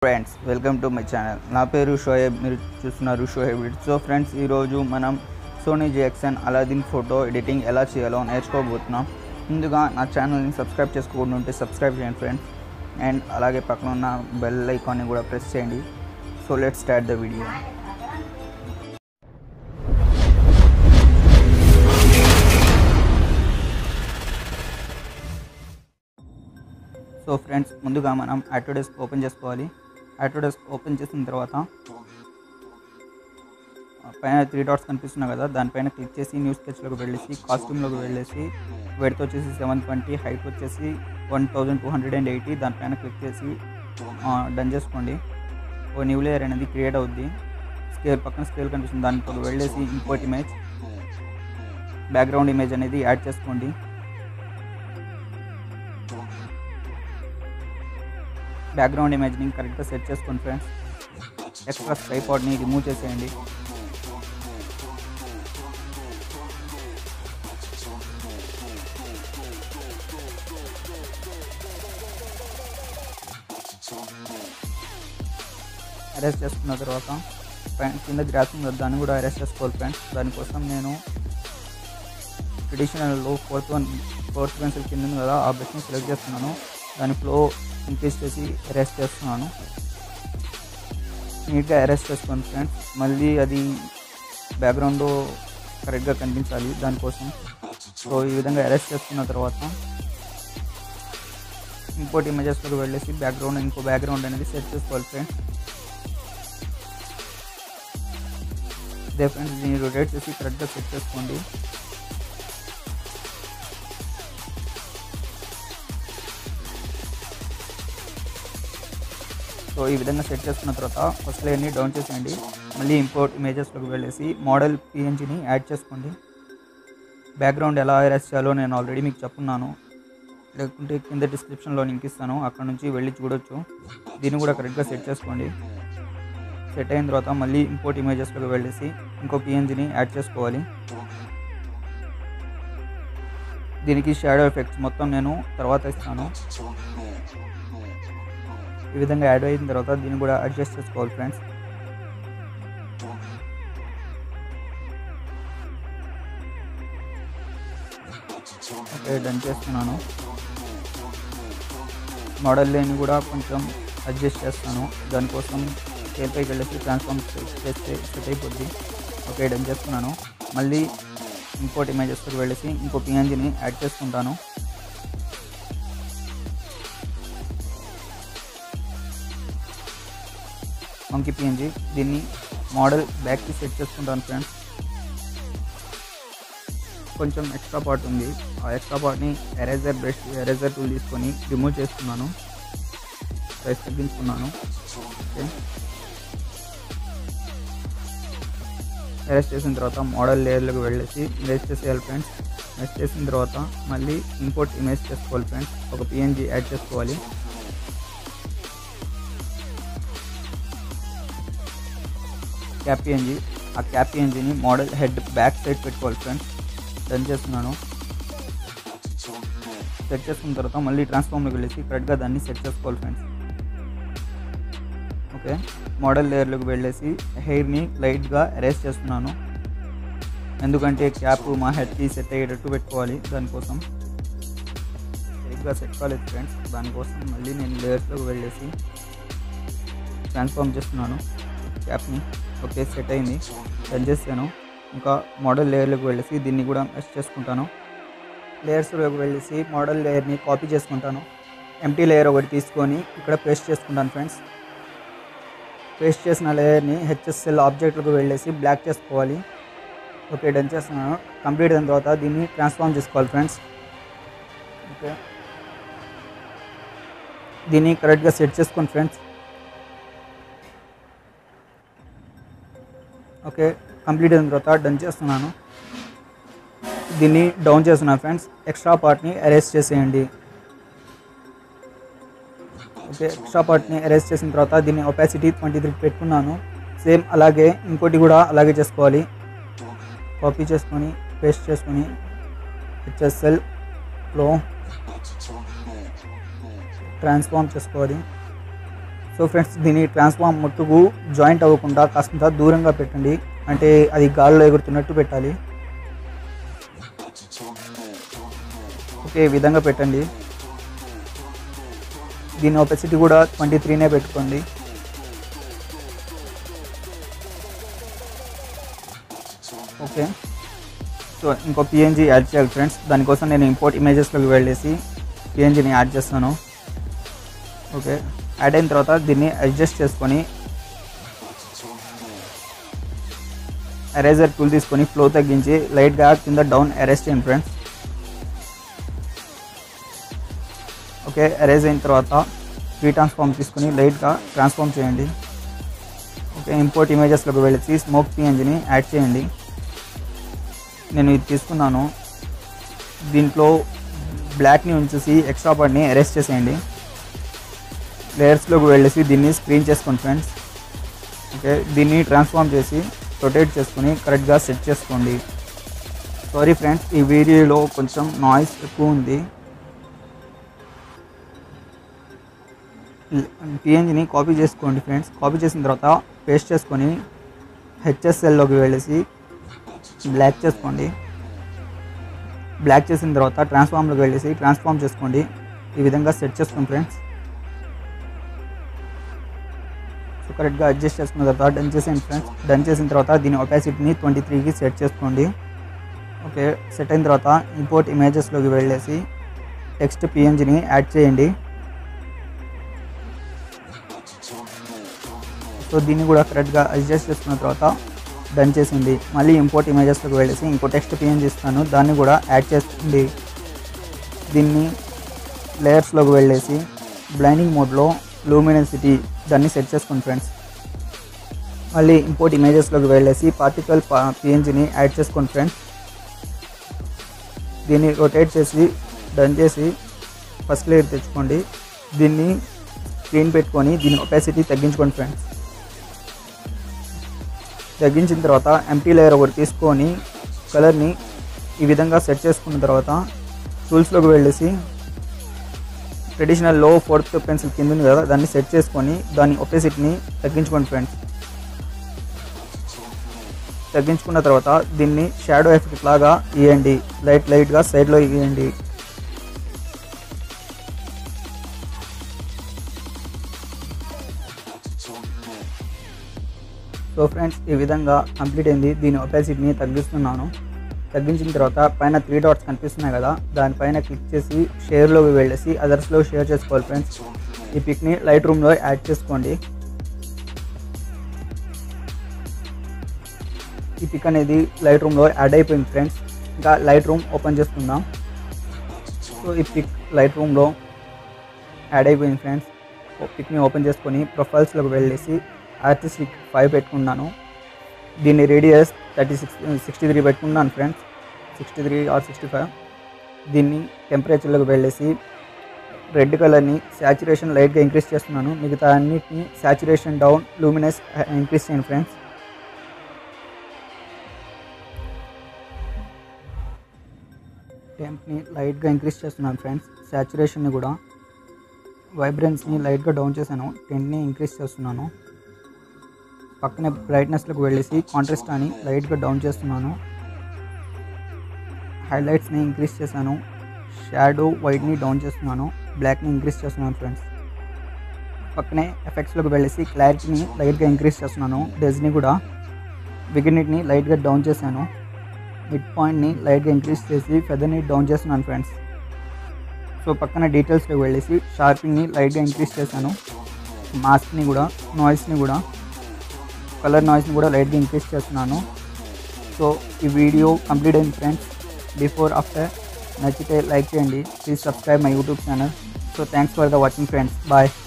friends welcome to my channel నా పేరు షోయబ్ మీరు చూస్తున్నారు షోయబ్ ఎడిట్ సో ఫ్రెండ్స్ ఈరోజు మనం సోనీ జేఎక్సన్ అలాదిన్ ఫోటో ఎడిటింగ్ ఎలా చేయాలో నేర్చుకోబోతున్నాం ముందుగా నా ఛానల్ని సబ్స్క్రైబ్ చేసుకోకుండా ఉంటే సబ్స్క్రైబ్ చేయండి ఫ్రెండ్స్ అండ్ అలాగే పక్కన ఉన్న బెల్ ఐకాన్ని కూడా ప్రెస్ చేయండి so let start the video so friends ముందుగా మనం ఆటోడెస్క్ ఓపెన్ చేసుకోవాలి ఆటోడెస్క్ ఓపెన్ చేసిన తర్వాత ఆ, పైన త్రీ డాట్స్ కనిపిస్తున్నాయి కదా దానిపైన క్లిక్ చేసి న్యూ స్కెచ్లోకి వెళ్ళేసి కాస్ట్యూమ్లోకి వెళ్ళేసి వెడ్త్ వచ్చేసి సెవెన్ ట్వంటీ హైట్ వచ్చేసి one thousand two hundred and eighty దానిపైన క్లిక్ చేసి డన్ చేసుకోండి ఓ న్యూ లేయర్ అనేది క్రియేట్ అవుద్ది స్కేల్ పక్కన స్కేల్ కనిపిస్తుంది దానికి వెళ్ళేసి ఇంకోటి ఇమేజ్ బ్యాక్గ్రౌండ్ ఇమేజ్ అనేది యాడ్ చేసుకోండి బ్యాక్గ్రౌండ్ ఇమేజ్ని కరెక్ట్గా సెట్ చేసుకోండి ఫ్రెండ్స్ ఎక్స్ట్రా ట్రైపాడ్ని రిమూవ్ చేసేయండి అరెస్ట్ చేసుకున్న తర్వాత పైన కింద గ్రాస్ ఉంది కదా, దాన్ని కూడా అరెస్ట్ చేసుకోవాలి ఫ్రెండ్స్ దానికోసం నేను ట్రెడిషనల్లో ఫోర్త్ వన్ ఫోర్త్ పెన్సిల్ కింద ఉంది కదా ఆ బ్రష్ని సెలెక్ట్ చేస్తున్నాను దాని ఫ్లో ఇంక్రీజ్ చేసి అరెస్ట్ చేస్తున్నాను నీట్గా అరెస్ట్ చేసుకోండి ఫ్రెండ్స్ మళ్ళీ అది బ్యాక్గ్రౌండ్ కరెక్ట్గా కనిపించాలి దానికోసం సో ఈ విధంగా అరెస్ట్ చేసుకున్న తర్వాత ఇంకోటి ఇమేజెస్లోకి వెళ్ళేసి బ్యాక్గ్రౌండ్ ఇంకో బ్యాక్గ్రౌండ్ అనేది సెట్ చేసుకోవాలి ఫ్రెండ్స్ ఇదే ఫ్రెండ్స్ దీన్ని రొటేట్ చేసి కరెక్ట్గా సెట్ చేసుకోండి సో ఈ విధంగా సెట్ చేసుకున్న తర్వాత ఫస్ట్ లేయర్ని డౌన్ చేసేయండి మళ్ళీ ఇంపోర్ట్ ఇమేజెస్లోకి వెళ్ళేసి మోడల్ పిఎన్జిని యాడ్ చేసుకోండి బ్యాక్గ్రౌండ్ ఎలా ఎరేస్ చేయాలో నేను ఆల్రెడీ మీకు చెప్పున్నాను లేకుంటే కింద డిస్క్రిప్షన్లో లింక్ ఇస్తాను అక్కడ నుంచి వెళ్ళి చూడొచ్చు దీన్ని కూడా కరెక్ట్గా సెట్ చేసుకోండి సెట్ అయిన తర్వాత మళ్ళీ ఇంపోర్ట్ ఇమేజెస్లోకి వెళ్ళేసి ఇంకో పిఎన్జిని యాడ్ చేసుకోవాలి దీనికి షాడో ఎఫెక్ట్స్ మొత్తం నేను తర్వాత ఇస్తాను ఈ విధంగా యాడ్ అయిన తర్వాత దీన్ని కూడా అడ్జస్ట్ చేసుకోవాలి ఫ్రెండ్స్ ఓకే డన్ చేస్తున్నాను మోడల్ లేని కూడా కొంచెం అడ్జస్ట్ చేస్తాను దానికోసం స్కేల్పైకి వెళ్ళేసి ట్రాన్స్ఫార్మ్ చేస్తే సెట్ అయిపోద్ది ఓకే డన్ చేస్తున్నాను మళ్ళీ ఇంకోటి ఇమేజెస్కి వెళ్ళేసి ఇంకో పిఎన్జిని యాడ్ చేసుకుంటాను మంకీ పిఎన్జి దీన్ని మోడల్ బ్యాక్కి సెట్ చేసుకుంటాను ఫ్రెండ్స్ కొంచెం ఎక్స్ట్రా పార్ట్ ఉంది ఆ ఎక్స్ట్రా పార్ట్ని ఎరేజర్ బ్రష్ ఎరేజర్ టూల్ తీసుకొని రిమూవ్ చేస్తున్నాను సైజ్ తగ్గించుకున్నాను ఓకే ఎరేజ్ చేసిన తర్వాత మోడల్ లేయర్లోకి వెళ్ళేసి ఇమేజ్ చేసేయాలి ఫ్రెండ్స్ ఇమేజ్ చేసిన తర్వాత మళ్ళీ ఇంపోర్ట్ ఇమేజ్ చేసుకోవాలి ఫ్రెండ్స్ ఒక పిఎన్జి యాడ్ చేసుకోవాలి క్యాప్ పిఎన్జి ఆ క్యాప్ పిఎన్జిని మోడల్ హెడ్ బ్యాక్ సైడ్ పెట్టుకోవాలి ఫ్రెండ్స్ డన్ చేస్తున్నాను సెట్ చేసుకున్న తర్వాత మళ్ళీ ట్రాన్స్ఫార్మ్లోకి వెళ్ళేసి కరెక్ట్గా దాన్ని సెట్ చేసుకోవాలి ఫ్రెండ్స్ ఓకే మోడల్ లేయర్లోకి వెళ్ళేసి హెయిర్ని లైట్గా అరేస్ చేస్తున్నాను ఎందుకంటే క్యాప్ మా హెడ్కి సెట్ అయ్యేటట్టు పెట్టుకోవాలి దానికోసం సరిగ్గా సెట్ కాలేదు ఫ్రెండ్స్ దానికోసం మళ్ళీ నేను లేయర్స్లోకి వెళ్ళేసి ట్రాన్స్ఫార్మ్ చేస్తున్నాను క్యాప్ని ఓకే సెట్ అయింది సెట్ చేశాను ఇంకా మోడల్ లేయర్లోకి వెళ్ళేసి దీన్ని కూడా మెష్ చేసుకుంటాను లేయర్స్లోకి వెళ్ళేసి మోడల్ లేయర్ని కాపీ చేసుకుంటాను ఎంటీ లేయర్ ఒకటి తీసుకొని ఇక్కడ పేస్ట్ చేసుకుంటాను ఫ్రెండ్స్ పేస్ట్ చేసిన లేయర్ని హెచ్ఎస్ఎల్ ఆబ్జెక్ట్లకు వెళ్ళేసి బ్లాక్ చేసుకోవాలి ఓకే డన్ చేస్తున్నాను కంప్లీట్ అయిన తర్వాత దీన్ని ట్రాన్స్ఫార్మ్ చేసుకోవాలి ఫ్రెండ్స్ ఓకే దీన్ని కరెక్ట్గా సెట్ చేసుకోండి ఫ్రెండ్స్ ఓకే కంప్లీట్ అయిన తర్వాత డన్ చేస్తున్నాను దీన్ని డౌన్ చేస్తున్నాను ఫ్రెండ్స్ ఎక్స్ట్రా పార్ట్ని అరేంజ్ చేసేయండి ఓకే ఎక్స్ట్రా పార్ట్ని అరేంజ్ చేసిన తర్వాత దీన్ని ఒపాసిటీ ట్వంటీ త్రీ పెట్టుకున్నాను సేమ్ అలాగే ఇంకోటి కూడా అలాగే చేసుకోవాలి కాపీ చేసుకొని పేస్ట్ చేసుకొని హెచ్ఎస్ఎల్లో ట్రాన్స్ఫార్మ్ చేసుకోవాలి సో ఫ్రెండ్స్ దీని ట్రాన్స్ఫార్మ్ ముట్టుకు జాయింట్ అవ్వకుండా కాస్తంత దూరంగా పెట్టండి అంటే అది గాల్లో ఎగురుతున్నట్టు పెట్టాలి ఓకే ఈ విధంగా పెట్టండి దీని ఒపెసిటీ కూడా ట్వంటీ త్రీనే పెట్టుకోండి ఓకే సో ఇంకో పిఎన్జీ యాడ్ చేయాలి ఫ్రెండ్స్ దానికోసం నేను ఇంపోర్ట్ ఇమేజెస్లోకి వెళ్ళేసి పిఎన్జీని యాడ్ చేస్తాను ఓకే యాడ్ అయిన తర్వాత దీన్ని అడ్జస్ట్ చేసుకొని ఎరేజర్ టూల్ తీసుకొని ఫ్లో తగ్గించి లైట్గా కింద డౌన్ ఎరేజ్ చేయండి ఫ్రెండ్స్ ఓకే ఎరేజ్ అయిన తర్వాత ఫ్రీ ట్రాన్స్ఫార్మ్ తీసుకొని లైట్గా ట్రాన్స్ఫార్మ్ చేయండి ఓకే ఇంపోర్ట్ ఇమేజెస్లోకి వెళ్ళేసి స్మోక్ పిఎన్జిని యాడ్ చేయండి నేను ఇది తీసుకున్నాను దీంట్లో బ్లాక్ని ఉంచేసి ఎక్స్ట్రా పార్ట్ని ఎరేజ్ చేసేయండి లేయర్స్లోకి వెళ్ళేసి దీన్ని స్క్రీన్ చేసుకోండి ఫ్రెండ్స్ ఓకే దీన్ని ట్రాన్స్ఫార్మ్ చేసి రొటేట్ చేసుకొని కరెక్ట్గా సెట్ చేసుకోండి సారీ ఫ్రెండ్స్ ఈ వీడియోలో కొంచెం నాయిస్ ఎక్కువ ఉంది పిఎన్జిని కాపీ చేసుకోండి ఫ్రెండ్స్ కాపీ చేసిన తర్వాత పేస్ట్ చేసుకొని హెచ్ఎస్ఎల్లోకి వెళ్ళేసి బ్లాక్ చేసుకోండి బ్లాక్ చేసిన తర్వాత ట్రాన్స్ఫార్మ్లోకి వెళ్ళేసి ట్రాన్స్ఫార్మ్ చేసుకోండి ఈ విధంగా సెట్ చేసుకోండి ఫ్రెండ్స్ సో కరెక్ట్గా అడ్జస్ట్ చేసుకున్న తర్వాత డన్ చేసేయండి ఫ్రెండ్స్ డన్ చేసిన తర్వాత దీని ఒపాసిటీని ట్వంటీ త్రీకి సెట్ చేసుకోండి ఓకే సెట్ అయిన తర్వాత ఇంపోర్ట్ ఇమేజెస్లోకి వెళ్ళేసి టెక్స్ట్ పిఎన్జిని యాడ్ చేయండి సో దీన్ని కూడా కరెక్ట్గా అడ్జస్ట్ చేసుకున్న తర్వాత డన్ చేసింది మళ్ళీ ఇంపోర్ట్ ఇమేజెస్లోకి వెళ్ళేసి ఇంకో టెక్స్ట్ పిఎన్జి ఇస్తాను దాన్ని కూడా యాడ్ చేస్తుంది దీన్ని లేయర్స్లోకి వెళ్ళేసి బ్లైండింగ్ మోడ్లో లూమినసిటీ దాన్ని సెట్ చేసుకోండి ఫ్రెండ్స్ మళ్ళీ ఇంపోర్ట్ ఇమేజెస్లోకి వెళ్ళేసి పార్టికల్ పిఎన్జిని యాడ్ చేసుకోండి ఫ్రెండ్స్ దీన్ని రొటేట్ చేసి డన్ చేసి ఫస్ట్ లేయర్ తెచ్చుకోండి దీన్ని స్క్రీన్ పెట్టుకొని దీని ఒపాసిటీ తగ్గించుకోండి ఫ్రెండ్స్ తగ్గించిన తర్వాత ఎంటీ లేయర్ ఒకటి తీసుకొని కలర్ని ఈ విధంగా సెట్ చేసుకున్న తర్వాత టూల్స్లోకి వెళ్ళేసి ట్రెడిషనల్ లో ఫోర్త్ పెన్సిల్ కింద ఉంది కదా దాన్ని సెట్ చేసుకొని దాని ఒపెసిటీని తగ్గించుకోండి ఫ్రెండ్స్ తగ్గించుకున్న తర్వాత దీన్ని షాడో ఎఫెక్ట్ లాగా ఇవ్వండి లైట్ లైట్గా సైడ్లో ఇవ్వండి సో ఫ్రెండ్స్ ఈ విధంగా కంప్లీట్ అయింది దీని ఒపాసిటీని తగ్గిస్తున్నాను తగ్గించిన తర్వాత పైన త్రీ డాట్స్ కనిపిస్తున్నాయి కదా దానిపైన క్లిక్ చేసి షేర్లోకి వెళ్ళేసి అదర్స్లో షేర్ చేసుకోవాలి ఫ్రెండ్స్ ఈ పిక్ని లైట్ రూమ్లో యాడ్ చేసుకోండి ఈ పిక్ అనేది లైట్ రూమ్లో యాడ్ అయిపోయింది ఫ్రెండ్స్ ఇంకా లైట్ రూమ్ ఓపెన్ చేసుకుందాం సో ఈ పిక్ లైట్ రూమ్లో యాడ్ అయిపోయింది ఫ్రెండ్స్ పిక్ని ఓపెన్ చేసుకొని ప్రొఫైల్స్లోకి వెళ్ళేసి ఆర్టిస్టిక్ ఫైవ్ పెట్టుకున్నాను దీన్ని radius thirty six sixty three పెట్టుకున్నాను friends sixty three or sixty five దీన్ని టెంపరేచర్లోకి వెళ్ళేసి రెడ్ కలర్ని శాచురేషన్ లైట్గా ఇంక్రీజ్ చేస్తున్నాను మిగతా అన్నిటిని శాచురేషన్ డౌన్ లూమినస్ ఇంక్రీజ్ చేయండి ఫ్రెండ్స్ టెంప్ని లైట్గా ఇంక్రీజ్ చేస్తున్నాను ఫ్రెండ్స్ శాచురేషన్ని కూడా వైబ్రెన్స్ని లైట్గా డౌన్ చేశాను టెంట్ని ఇంక్రీజ్ చేస్తున్నాను పక్కనే బ్రైట్నెస్లోకి వెళ్ళేసి కాంట్రాస్ట్ అని లైట్గా డౌన్ చేస్తున్నాను హైలైట్స్ని ఇంక్రీజ్ చేశాను షాడో వైట్ని డౌన్ చేస్తున్నాను బ్లాక్ని ఇంక్రీజ్ చేస్తున్నాను ఫ్రెండ్స్ పక్కనే ఎఫెక్ట్స్లోకి వెళ్ళేసి క్లారిటీని లైట్గా ఇంక్రీజ్ చేస్తున్నాను డెజ్ని కూడా బిగినిట్ని లైట్గా డౌన్ చేశాను మిడ్ పాయింట్ని లైట్గా ఇంక్రీజ్ చేసి ఫెదర్ని డౌన్ చేస్తున్నాను ఫ్రెండ్స్ సో పక్కన డీటెయిల్స్లోకి వెళ్ళేసి షార్పింగ్ని లైట్గా ఇంక్రీజ్ చేశాను మాస్క్ని కూడా నాయిస్ని కూడా కలర్ నాయిస్ని కూడా లైట్గా ఇంక్రీజ్ చేస్తున్నాను సో ఈ వీడియో కంప్లీట్ అయింది ఫ్రెండ్స్ బిఫోర్ ఆఫ్టర్ నచ్చితే లైక్ చేయండి please subscribe my YouTube channel so thanks for the watching friends bye